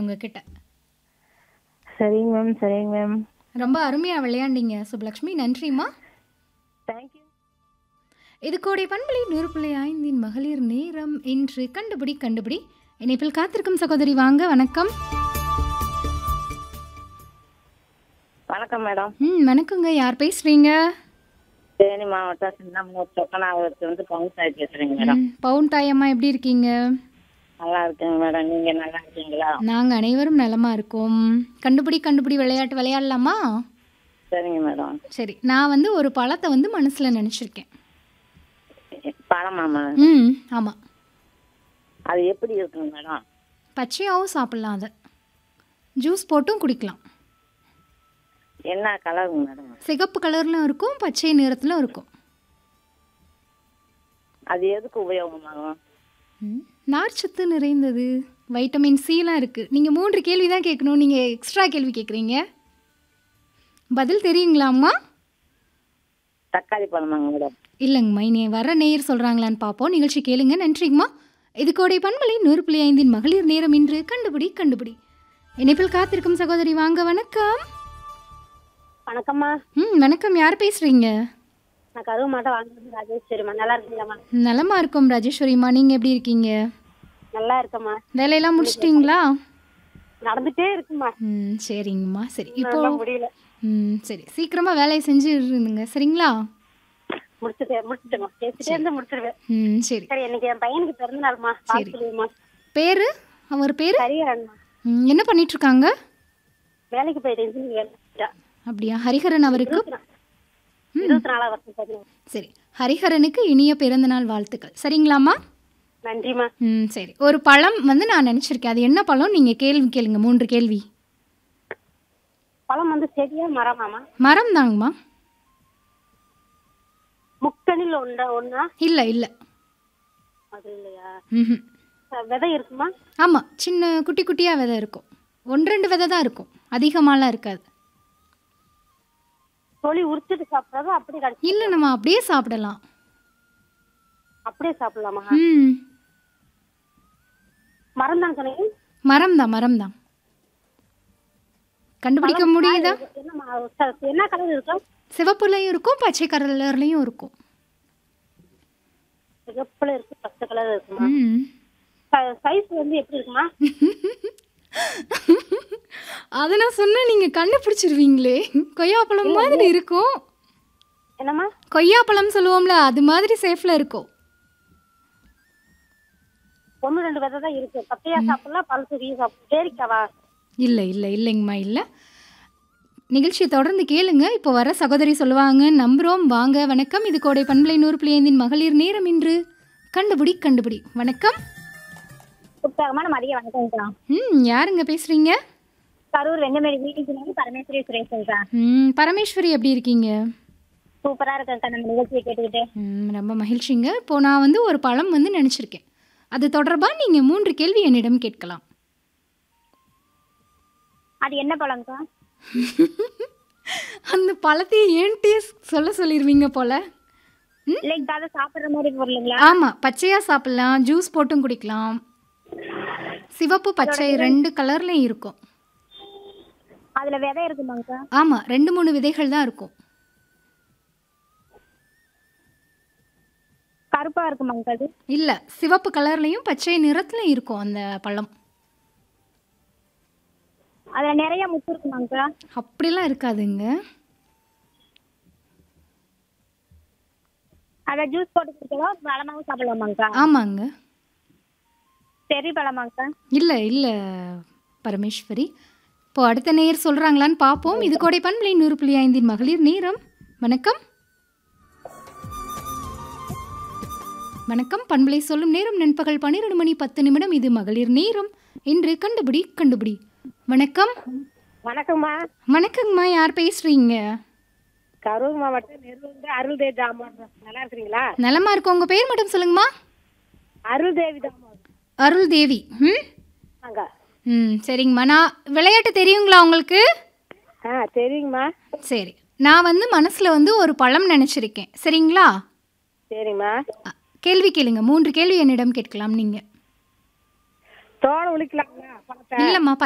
உங்ககிட்ட சரிங்க மேம் சரிங்க மேம் ரொம்ப அருமையாக விளையாண்டீங்க சுபலக்ஷ்மி நன்றிம்மா தேங்க்யூ இது கோடை பண்பலை நூறு புள்ளி ஐந்தின் மகளிர் நேரம் இன்று கண்டுபிடி கண்டுபிடி இணைப்பில் காத்திருக்கும் சகோதரி வாங்க வணக்கம் வணக்கம் மேடம் ம் வணக்கங்க யார் பேசுறீங்க தேனி மாவட்டம் சின்னமனூர் சொக்கனாவரத்து வந்து பவுன்சாய் பேசுறேங்க மேடம் ம், பவுன் தாயம்மா எப்படி இருக்கீங்க நல்லா இருக்கேங்க மேடம் நீங்க நல்லா இருக்கீங்களா நாங்கள் அனைவரும் நலமா இருக்கோம் கண்டுபிடி கண்டுபிடி விளையாட்டு விளையாடலாமா சரிங்க மேடம் சரி நான் வந்து ஒரு பழத்தை வந்து மனசில் நினச்சிருக்கேன் பழமா மேடம் ம் ஆமாம் அது எப்படி இருக்குங்க மேடம் பச்சையாகவும் சாப்பிட்லாம் அதை ஜூஸ் போட்டும் குடிக்கலாம் என்ன கலருங்க மேடம் சிகப்பு கலர்லையும் இருக்கும் பச்சை நிறத்திலும் இருக்கும் அது எதுக்கு உபயோகமாகும் ம், நார்ச்சத்து நிறைந்தது வைட்டமின் சிலாம் இருக்குது நீங்கள் மூன்று கேள்வி தான் கேட்கணும் நீங்கள் எக்ஸ்ட்ரா கேள்வி கேட்குறீங்க பதில் தெரியுங்களாம்மா தக்காளி பழமாங்க மேடம் இல்லைங்கம்மா இனி வர நேயர் சொல்கிறாங்களான்னு பார்ப்போம் நிகழ்ச்சி கேளுங்க நன்றிங்கம்மா இது கோடை பண்பலை நூறு புள்ளி ஐந்தின் மகளிர் நேரம் இன்று கண்டுபிடி கண்டுபிடி இணைப்பில் காத்திருக்கும் சகோதரி வாங்க வணக்கம் வணக்கம்மா ம் வணக்கம் யார் பேசுகிறீங்க நான் கருவு மாட்டை வாங்குறது ராஜேஸ்வரிம்மா நல்லா இருக்கீங்களாம்மா நலமா இருக்கும் ராஜேஸ்வரிம்மா நீங்கள் எப்படி இருக்கீங்க நல்லா இருக்கம்மா வேலையெல்லாம் முடிச்சிட்டிங்களா நடந்துட்டே இருக்குமா ம் சரிங்கம்மா சரி இப்போ நல்லா முடியல ம் சரி சீக்கிரமாக வேலையை செஞ்சு இருந்துங்க சரிங்களா முடிச்சுட்டேன் முடிச்சுட்டேம்மா பேசிட்டே இருந்து முடிச்சிருவேன் ம் சரி சரி இன்னைக்கு என் பையனுக்கு பிறந்த நாள்மா சரி. சொல்லுமா பேர் அவர் பேர் ஹரிஹரன்மா என்ன பண்ணிட்டு இருக்காங்க வேலைக்கு போயிட்டு இன்ஜினியர் வேலை செஞ்சா. அப்படியா ஹரிஹரன் அவருக்கு இருபத்தி நா- இருபத்தி நாலாம் வருஷம் பதினேழு. சரி ஹரிஹரனுக்கு இனிய பிறந்தநாள் வாழ்த்துக்கள் சரிங்களாம்மா நன்றிம்மா ம் சரி ஒரு பழம் வந்து நான் நினச்சிருக்கேன் அது என்ன பழம் நீங்கள் கேள்வி கேளுங்க மூன்று கேள்வி பழம் வந்து செடியா மரமாமா மரம் தாங்கம்மா முக்கணில் ஒன்றா ஒண்ணா இல்லை இல்லை அது இல்லையா ம் அஹ் விதை இருக்குமா ஆமாம் சின்ன குட்டி குட்டியாக விதை இருக்கும் ஒன்று ரெண்டு விதை தான் இருக்கும் அதிகமாலாம் இருக்காது தொலி உரிச்சிட்டு சாப்பிட்றதா அப்படியே கடிச்சு இல்லை நம்ம அப்படியே சாப்பிடலாம் அப்படியே சாப்பிடலாமா ம் மரம் தான் சொன்னீங்க மரம் தான் மரம் தான் கண்டுபிடிக்க முடியுதா என்னம்மா ச- என்ன கலர் இருக்கும் சிவப்புலையும் இருக்கும் பச்சை கலர்லையும் இருக்கும் சிகப்புல இருக்கு பச்சை கலர் இருக்குமா ம் சைஸ் வந்து எப்படி இருக்குமா அதை நான் சொன்னா நீங்கள் கண்டுபிடிச்சிருவீங்களே கொய்யாப்பழம் மாதிரி இருக்கும் என்னம்மா கொய்யாப்பழம் சொல்லுவோம்ல அது மாதிரி சேஃப்ல இருக்கும் ஒண்ணு ரெண்டு விதை தான் இருக்கு பச்சையா சாப்பிடலாம் பழுத்து சாப்பிடலாம் பேரிக்காவா இல்லை இல்லை இல்லைங்கம்மா இல்லை நிகழ்ச்சியை தொடர்ந்து கேளுங்க இப்போ வர சகோதரி சொல்லுவாங்க நம்புகிறோம் வாங்க வணக்கம் இது கோடை பண்பலை நூறு பிள்ளையந்தின் மகளிர் நேரம் இன்று கண்டுபிடி கண்டுபிடி வணக்கம் உற்சாகமான மதிய வணக்கம் ம் யாருங்க பேசுகிறீங்க கரூர் வெங்கமேடு வீட்டுக்கு பரமேஸ்வரி சுரேஷன் ம் பரமேஸ்வரி எப்படி இருக்கீங்க சூப்பரா இருக்கேன் நம்ம நிகழ்ச்சியை கேட்டுக்கிட்டு ம் ரொம்ப மகிழ்ச்சிங்க இப்போ நான் வந்து ஒரு பழம் வந்து நினச்சிருக்கேன் அது தொடர்பாக நீங்கள் மூன்று கேள்வி என்னிடம் கேட்கலாம் அது என்ன பழம்க்கா அந்த பழத்தையே ஏன்ட்டே சொல்ல சொல்லிடுவீங்க போல இல்லைங்க அதை சாப்பிடுற மாதிரி பொருளுங்களா ஆமாம் பச்சையாக சாப்பிட்லாம் ஜூஸ் போட்டும் குடிக்கலாம் சிவப்பு பச்சை ரெண்டு கலர்லையும் இருக்கும் அதுல விதை இருக்குமாங்கக்கா ஆமாம் ரெண்டு மூணு விதைகள் தான் இருக்கும் கருப்பா இருக்குமாங்கக்கா அது இல்லை சிவப்பு கலர்லையும் பச்சை நிறத்துலையும் இருக்கும் அந்த பழம் அதுல நிறைய முத்து இருக்குமாங்கக்கா அப்படிலாம் இருக்காதுங்க அத ஜூஸ் போட்டு குடிக்கலாம் பழமாவும் சாப்பிடலாமாங்கக்கா ஆமாங்க பெரிய பழமாங்கக்கா இல்லை இல்லை பரமேஸ்வரி இப்போ அடுத்த நேயர் சொல்கிறாங்களான்னு பார்ப்போம் இது கோடை பண்பலை நூறு புள்ளி ஐந்தின் மகளிர் நேரம் வணக்கம் வணக்கம் பண்பலை சொல்லும் நேரம் நண்பகல் பன்னிரெண்டு மணி பத்து நிமிடம் இது மகளிர் நேரம் இன்று கண்டுபிடி கண்டுபிடி வணக்கம் வணக்கம்மா வணக்கங்கம்மா யார் பேசுறீங்க கரூர் மாவட்டம் நெருங்க அருள் தேவி தாமோர் நல்லா இருக்கிறீங்களா நலமா இருக்கு உங்க பேர் மட்டும் சொல்லுங்கம்மா அருள் தேவி தாமோர் அருள் தேவி ம் அங்க ம் சரிங்கம்மா நான் விளையாட்டு தெரியுங்களா உங்களுக்கு ஆ தெரியுங்கம்மா சரி நான் வந்து மனசில் வந்து ஒரு பழம் நினச்சிருக்கேன் சரிங்களா சரிம்மா அ, கேள்வி கேளுங்க மூன்று கேள்வி என்னிடம் கேட்கலாம் நீங்கள் தோலை உளிக்கலாங்களா பழத்தை இல்லைம்மா